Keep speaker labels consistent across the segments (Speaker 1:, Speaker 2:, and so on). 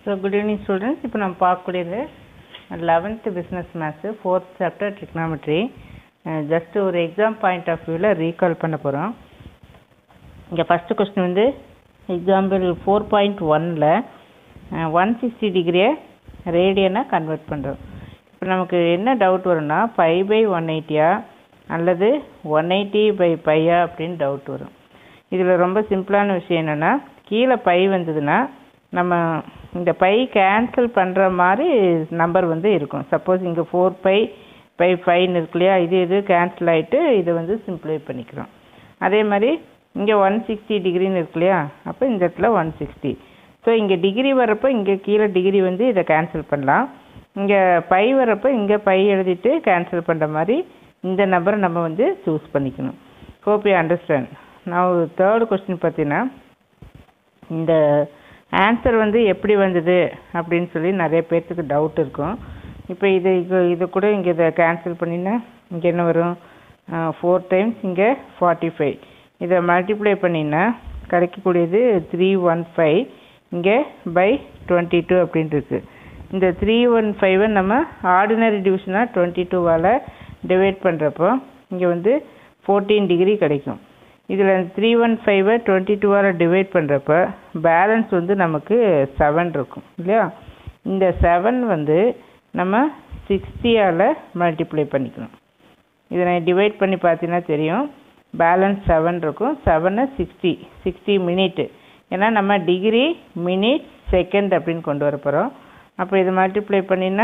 Speaker 1: so good evening students இப்போ நம்ம பார்க்கக்கூடியது eleventh business maths fourth chapter trigonometry just ஒரு எக்ஸாம் பாயிண்ட் ஆஃப் வியூவில் ரீகால் பண்ண போகிறோம் இங்கே ஃபஸ்ட்டு கொஸ்டின் வந்து எக்ஸாம்பிள் ஃபோர் பாயிண்ட் ஒனில் ஒன் சிக்ஸ்டி டிகிரியை ரேடியனாக கன்வெர்ட் பண்ணுறோம் இப்போ நமக்கு என்ன டவுட் வரும்னா ஃபைவ் பை ஒன் எயிட்டியா அல்லது ஒன் எயிட்டி பை பையா அப்படின்னு டவுட் வரும் இதில் ரொம்ப சிம்பிளான விஷயம் என்னென்னா கீழே பை வந்ததுன்னா நம்ம இந்த பை கேன்சல் பண்ணுற மாதிரி நம்பர் வந்து இருக்கும் சப்போஸ் இங்கே ஃபோர் பை பை ஃபைவ்னு இருக்கு இல்லையா இது இது கேன்சல் ஆகிட்டு இதை வந்து சிம்பிளை பண்ணிக்கிறோம் அதே மாதிரி இங்கே ஒன் சிக்ஸ்டி டிகிரின்னு இருக்கு இல்லையா அப்போ இந்த இடத்துல ஒன் சிக்ஸ்டி ஸோ இங்கே டிகிரி வரப்போ இங்கே கீழே டிகிரி வந்து இதை கேன்சல் பண்ணலாம் இங்கே பை வரப்போ இங்கே பை எழுதிட்டு கேன்சல் பண்ணுற மாதிரி இந்த நம்பரை நம்ம வந்து சூஸ் பண்ணிக்கணும் ஹோப் யூ அண்டர்ஸ்டாண்ட் நான் தேர்ட் கொஸ்டின் பார்த்தீங்கன்னா இந்த ஆன்சர் வந்து எப்படி வந்தது அப்படின்னு சொல்லி நிறைய பேர்த்துக்கு டவுட் இருக்கும் இப்போ இது இது இது கூட இங்கே இதை கேன்சல் பண்ணினா இங்கே என்ன வரும் ஃபோர் டைம்ஸ் இங்கே ஃபார்ட்டி ஃபைவ் இதை மல்டிப்ளை பண்ணினா கிடைக்கக்கூடியது த்ரீ ஒன் ஃபைவ் இங்கே பை டுவெண்ட்டி டூ அப்படின்ட்டு இருக்குது இந்த த்ரீ ஒன் ஃபைவை நம்ம ஆர்டினரி டிவிஷனாக டுவெண்ட்டி டூவால் டிவைட் பண்ணுறப்போ இங்கே வந்து ஃபோர்டீன் டிகிரி கிடைக்கும் இதில் த்ரீ ஒன் ஃபைவை டுவெண்ட்டி டூவால் டிவைட் பண்ணுறப்ப பேலன்ஸ் வந்து நமக்கு செவன் இருக்கும் இல்லையா இந்த செவன் வந்து நம்ம சிக்ஸ்டியால் மல்டிப்ளை பண்ணிக்கணும் இதை நான் டிவைட் பண்ணி பார்த்தீங்கன்னா தெரியும் பேலன்ஸ் செவன் இருக்கும் செவனு சிக்ஸ்டி சிக்ஸ்டி மினிட்டு ஏன்னா நம்ம டிகிரி மினிட் செகண்ட் அப்படின்னு கொண்டு வர போகிறோம் அப்போ இது மல்டிப்ளை பண்ணினா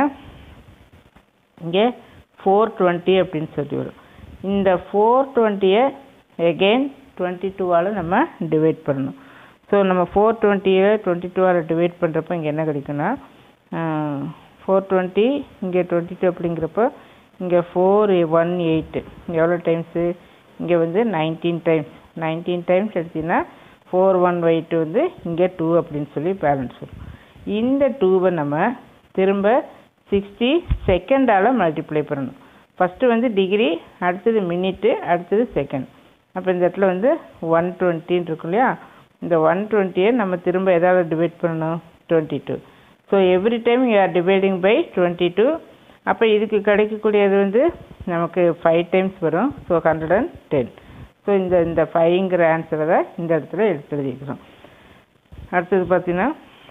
Speaker 1: இங்கே ஃபோர் டுவெண்ட்டி அப்படின்னு சொல்லி வரும் இந்த ஃபோர் டுவெண்ட்டியை எகெயின் டுவெண்ட்டி டூவால் நம்ம டிவைட் பண்ணணும் ஸோ நம்ம ஃபோர் டுவெண்ட்டியை டுவெண்ட்டி டூவால் டிவைட் பண்ணுறப்போ இங்கே என்ன கிடைக்குன்னா ஃபோர் டுவெண்ட்டி இங்கே டுவெண்ட்டி டூ அப்படிங்கிறப்போ இங்கே ஃபோர் ஒன் எயிட்டு எவ்வளோ டைம்ஸு இங்கே வந்து நைன்டீன் டைம்ஸ் நைன்டீன் டைம்ஸ் எடுத்திங்கன்னா ஃபோர் ஒன் எயிட்டு வந்து இங்கே டூ அப்படின்னு சொல்லி பேலன்ஸ் வரும் இந்த டூவை நம்ம திரும்ப சிக்ஸ்டி செகண்டால் மல்டிப்ளை பண்ணணும் ஃபஸ்ட்டு வந்து டிகிரி அடுத்தது மினிட்டு அடுத்தது செகண்ட் அப்போ இந்த இடத்துல வந்து ஒன் டுவெண்ட்டின்னு இருக்கும் இல்லையா இந்த ஒன் டுவெண்ட்டியை நம்ம திரும்ப எதாவது டிவைட் பண்ணணும் twenty two so every time you are dividing by twenty two அப்போ இதுக்கு கிடைக்கக்கூடியது வந்து நமக்கு ஃபைவ் டைம்ஸ் வரும் so hundred and ten so இந்த இந்த ஃபைவ்ங்கிற ஆன்சரை தான் இந்த இடத்துல எடுத்து எழுதிக்கிறோம் அடுத்தது பார்த்தீங்கன்னா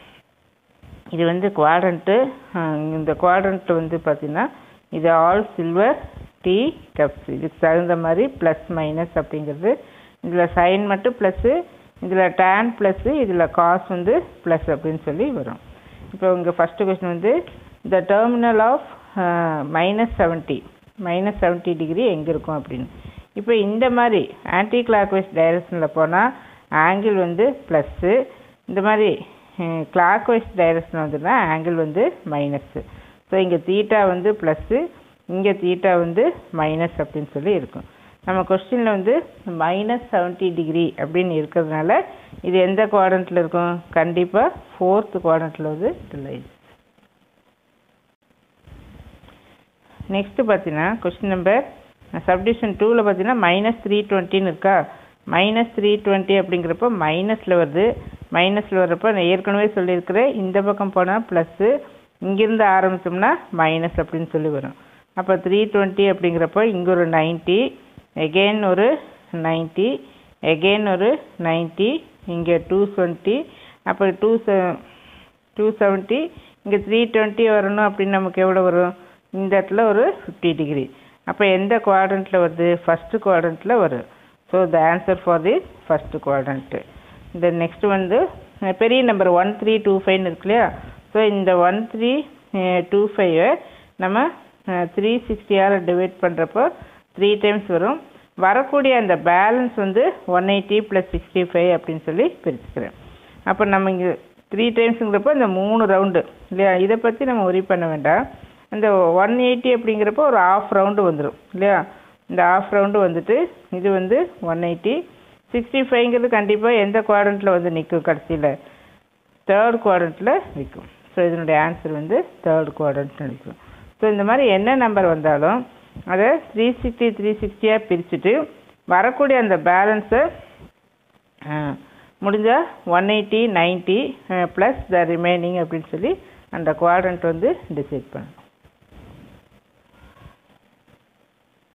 Speaker 1: இது வந்து குவாட்ரண்ட்டு இந்த குவாட்ரண்ட்டில் வந்து பார்த்தீங்கன்னா இது ஆல் சில்வர் டீ கப்ஸ் இதுக்கு தகுந்த மாதிரி ப்ளஸ் மைனஸ் அப்படிங்கிறது இதில் சைன் மட்டும் ப்ளஸ்ஸு இதில் டேன் ப்ளஸ்ஸு இதில் காஸ் வந்து ப்ளஸ் அப்படின்னு சொல்லி வரும் இப்போ இங்கே ஃபஸ்ட்டு கொஸ்டின் வந்து the terminal of minus seventy minus seventy degree எங்கே இருக்கும் அப்படின்னு இப்போ இந்த மாதிரி ஆன்டி கிளாக் வைஸ் டைரக்ஷனில் போனால் ஆங்கிள் வந்து ப்ளஸ்ஸு இந்த மாதிரி கிளாக் வைஸ் டைரக்ஷன் வந்துன்னா ஆங்கிள் வந்து மைனஸ்ஸு ஸோ இங்கே தீட்டா வந்து ப்ளஸ்ஸு இங்கே தீட்டா வந்து மைனஸ் அப்படின்னு சொல்லி இருக்கும் நம்ம கொஸ்டினில் வந்து மைனஸ் செவன்ட்டி டிகிரி அப்படின்னு இருக்கிறதுனால இது எந்த குவாட்ரண்ட்டில் இருக்கும் கண்டிப்பாக ஃபோர்த்து குவாட்ரண்ட்டில் வந்து இல்லை நெக்ஸ்ட்டு பார்த்தீங்கன்னா கொஸ்டின் நம்பர் சப்டிஷன் டூவில் பார்த்தீங்கன்னா மைனஸ் த்ரீ டுவெண்ட்டின்னு இருக்கா மைனஸ் த்ரீ டுவெண்ட்டி அப்படிங்கிறப்போ மைனஸில் வருது மைனஸில் வர்றப்போ நான் ஏற்கனவே சொல்லியிருக்கிறேன் இந்த பக்கம் போனால் ப்ளஸ்ஸு இங்கேருந்து ஆரம்பித்தோம்னா மைனஸ் அப்படின்னு சொல்லி வரும் அப்போ த்ரீ டுவெண்ட்டி அப்படிங்கிறப்போ இங்கே ஒரு நைன்ட்டி எகெயின் ஒரு நைன்ட்டி எகெயின் ஒரு நைன்ட்டி இங்கே டூ டுவெண்ட்டி அப்போ டூ செ டூ செவன்ட்டி இங்கே த்ரீ டுவெண்ட்டி வரணும் அப்படின்னு நமக்கு எவ்வளோ வரும் இந்த இடத்துல ஒரு ஃபிஃப்டி டிகிரி அப்போ எந்த குவாட்ரண்ட்டில் வருது ஃபஸ்ட்டு குவாட்ரண்ட்டில் வரும் so the answer for the first quadrant இந்த நெக்ஸ்ட் வந்து பெரிய நம்பர் ஒன் த்ரீ டூ ஃபைவ்னு இருக்கு இல்லையா ஸோ இந்த ஒன் த்ரீ டூ ஃபைவை நம்ம த்ரீ சிக்ஸ்டியால் டிவைட் பண்ணுறப்போ த்ரீ டைம்ஸ் வரும் வரக்கூடிய அந்த பேலன்ஸ் வந்து one eighty plus sixty five அப்படின்னு சொல்லி பிரிச்சுக்கிறேன் அப்போ நம்ம இங்கே த்ரீ டைம்ஸுங்கிறப்போ இந்த மூணு ரவுண்டு இல்லையா இதை பற்றி நம்ம ஒரி பண்ண வேண்டாம் அந்த ஒன் எயிட்டி அப்படிங்கிறப்போ ஒரு ஆஃப் ரவுண்டு வந்துடும் இல்லையா இந்த ஆஃப் ரவுண்டு வந்துட்டு இது வந்து ஒன் எயிட்டி சிக்ஸ்டி ஃபைவ்ங்கிறது கண்டிப்பாக எந்த குவாட்ரண்ட்டில் வந்து நிற்கும் கடைசியில் தேர்ட் குவாட்ரண்ட்டில் நிற்கும் ஸோ இதனுடைய ஆன்சர் வந்து தேர்ட் குவாட்ரண்ட்டில் நிற்கும் ஸோ இந்த மாதிரி என்ன நம்பர் வந்தாலும் அதை த்ரீ சிக்ஸ்டி த்ரீ சிக்ஸ்டியாக பிரிச்சுட்டு வரக்கூடிய அந்த பேலன்ஸை முடிஞ்சா one eighty ninety plus the remaining அப்படின்னு சொல்லி அந்த குவாட்ரண்ட் வந்து டிசைட் பண்ணணும்